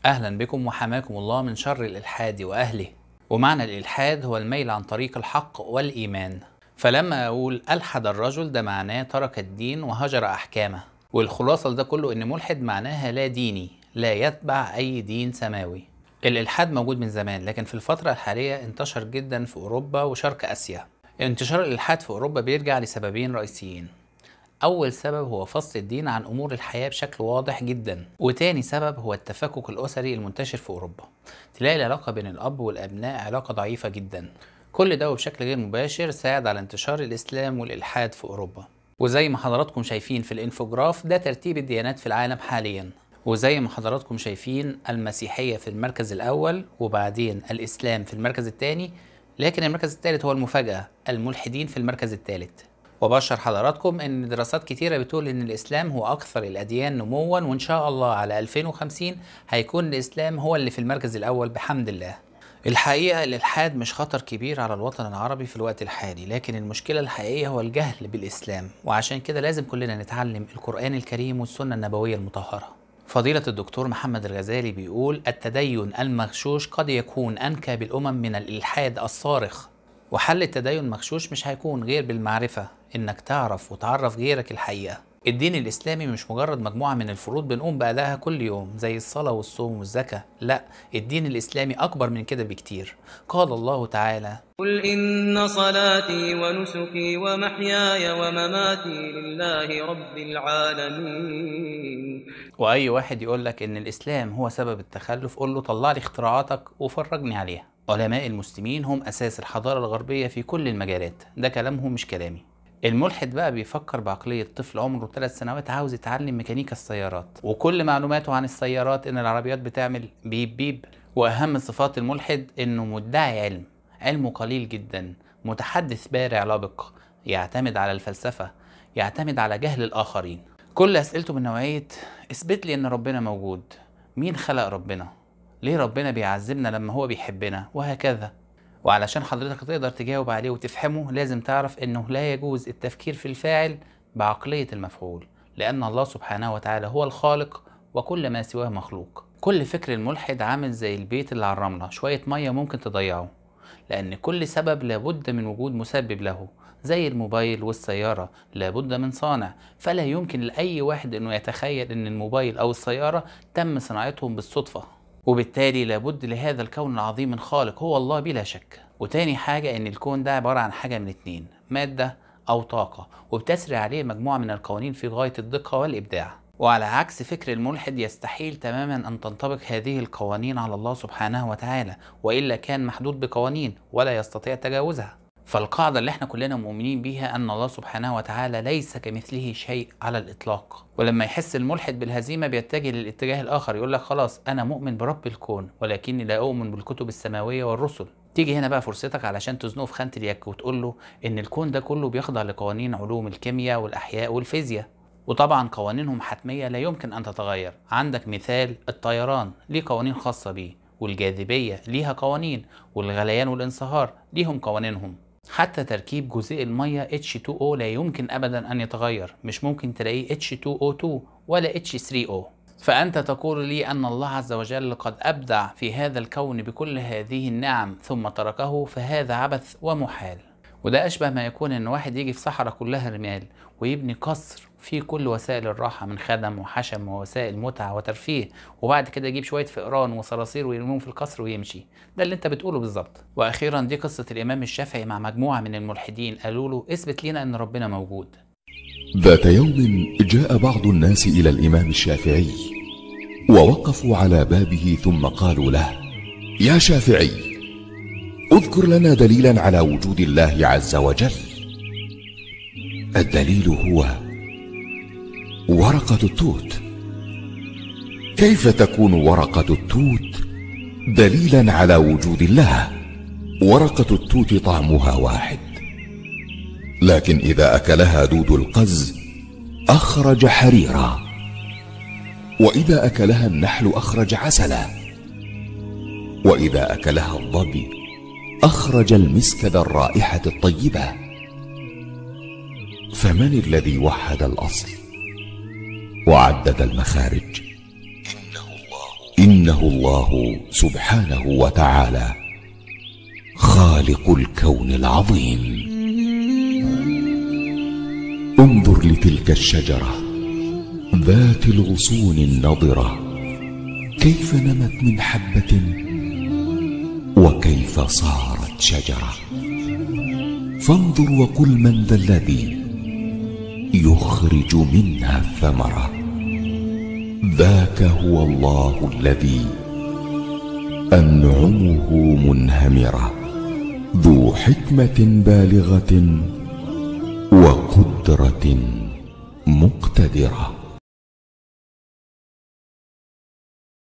أهلا بكم وحماكم الله من شر الإلحاد وأهله ومعنى الإلحاد هو الميل عن طريق الحق والإيمان فلما أقول ألحد الرجل ده معناه ترك الدين وهجر أحكامه والخلاصة لده كله إن ملحد معناها لا ديني لا يتبع أي دين سماوي الإلحاد موجود من زمان لكن في الفترة الحالية انتشر جدا في أوروبا وشرق آسيا انتشار الإلحاد في أوروبا بيرجع لسببين رئيسيين أول سبب هو فصل الدين عن أمور الحياة بشكل واضح جدا وتاني سبب هو التفكك الأسري المنتشر في أوروبا تلاقي العلاقة بين الأب والأبناء علاقة ضعيفة جدا كل ده وبشكل غير مباشر ساعد على انتشار الإسلام والإلحاد في أوروبا وزي ما حضراتكم شايفين في الانفوجراف ده ترتيب الديانات في العالم حاليا وزي ما حضراتكم شايفين المسيحية في المركز الأول وبعدين الإسلام في المركز الثاني لكن المركز الثالث هو المفاجأة الملحدين في المركز الثالث وبشر حضراتكم ان دراسات كتيرة بتقول ان الاسلام هو اكثر الاديان نموا وان شاء الله على 2050 هيكون الاسلام هو اللي في المركز الاول بحمد الله الحقيقة الإلحاد مش خطر كبير على الوطن العربي في الوقت الحالي لكن المشكلة الحقيقية هو الجهل بالإسلام وعشان كده لازم كلنا نتعلم القرآن الكريم والسنة النبوية المطهرة فضيلة الدكتور محمد الغزالي بيقول التدين المغشوش قد يكون أنكى بالأمم من الإلحاد الصارخ وحل التدين مغشوش مش هيكون غير بالمعرفة إنك تعرف وتعرف غيرك الحقيقة الدين الإسلامي مش مجرد مجموعة من الفروض بنقوم بأدائها كل يوم زي الصلاة والصوم والزكاة لا الدين الإسلامي أكبر من كده بكتير قال الله تعالى قل إن صلاتي ونسكي ومحياي ومماتي لله رب العالمين وأي واحد يقول لك إن الإسلام هو سبب التخلف قول له طلع لي اختراعاتك وفرجني عليها علماء المسلمين هم أساس الحضارة الغربية في كل المجالات ده كلامهم مش كلامي الملحد بقى بيفكر بعقلية طفل عمره ثلاث سنوات عاوز يتعلم ميكانيكا السيارات وكل معلوماته عن السيارات ان العربيات بتعمل بيب بيب واهم صفات الملحد انه مدعي علم علمه قليل جدا متحدث بارع لبق يعتمد على الفلسفة يعتمد على جهل الآخرين كل أسئلته من نوعية اثبت لي ان ربنا موجود مين خلق ربنا ليه ربنا بيعذبنا لما هو بيحبنا وهكذا وعلشان حضرتك تقدر تجاوب عليه وتفهمه لازم تعرف انه لا يجوز التفكير في الفاعل بعقلية المفعول لأن الله سبحانه وتعالى هو الخالق وكل ما سواه مخلوق كل فكر الملحد عامل زي البيت اللي على الرملة شوية مية ممكن تضيعه لأن كل سبب لابد من وجود مسبب له زي الموبايل والسيارة لابد من صانع فلا يمكن لأي واحد أنه يتخيل أن الموبايل أو السيارة تم صناعتهم بالصدفة وبالتالي لابد لهذا الكون العظيم من خالق هو الله بلا شك وتاني حاجة ان الكون ده عبارة عن حاجة من اتنين مادة او طاقة وبتسري عليه مجموعة من القوانين في غاية الدقة والابداع وعلى عكس فكر الملحد يستحيل تماما ان تنطبق هذه القوانين على الله سبحانه وتعالى والا كان محدود بقوانين ولا يستطيع تجاوزها فالقاعدة اللي احنا كلنا مؤمنين بيها أن الله سبحانه وتعالى ليس كمثله شيء على الإطلاق ولما يحس الملحد بالهزيمة بيتجه للاتجاه الآخر يقول لك خلاص أنا مؤمن برب الكون ولكني لا أؤمن بالكتب السماوية والرسل تيجي هنا بقى فرصتك علشان تزنقه في خانة اليك وتقول له إن الكون ده كله بيخضع لقوانين علوم الكيمياء والأحياء والفيزياء وطبعا قوانينهم حتمية لا يمكن أن تتغير عندك مثال الطيران ليه قوانين خاصة بيه والجاذبية ليها قوانين والغليان والانصهار ليهم قوانينهم حتى تركيب جزيء المية H2O لا يمكن أبدا أن يتغير مش ممكن تلاقيه H2O2 ولا H3O فأنت تقول لي أن الله عز وجل قد أبدع في هذا الكون بكل هذه النعم ثم تركه فهذا عبث ومحال وده أشبه ما يكون إن واحد يجي في صحراء كلها رمال ويبني قصر فيه كل وسائل الراحة من خدم وحشم ووسائل متعة وترفيه وبعد كده يجيب شوية فئران وصراصير ويرميهم في القصر ويمشي ده اللي انت بتقوله بالظبط وأخيرا دي قصة الإمام الشافعي مع مجموعة من الملحدين قالوا له اثبت لنا إن ربنا موجود ذات يوم جاء بعض الناس إلى الإمام الشافعي ووقفوا على بابه ثم قالوا له يا شافعي اذكر لنا دليلا على وجود الله عز وجل الدليل هو ورقة التوت كيف تكون ورقة التوت دليلا على وجود الله ورقة التوت طعمها واحد لكن إذا أكلها دود القز أخرج حريرا وإذا أكلها النحل أخرج عسلا وإذا أكلها الظبي أخرج المسك ذا الرائحة الطيبة فمن الذي وحد الأصل وعدد المخارج إنه الله انه الله سبحانه وتعالى خالق الكون العظيم انظر لتلك الشجره ذات الغصون النضره كيف نمت من حبه وكيف صارت شجره فانظر وقل من ذا الذي يخرج منها الثمره ذاك هو الله الذي انعمه منهمره ذو حكمه بالغه وقدره مقتدره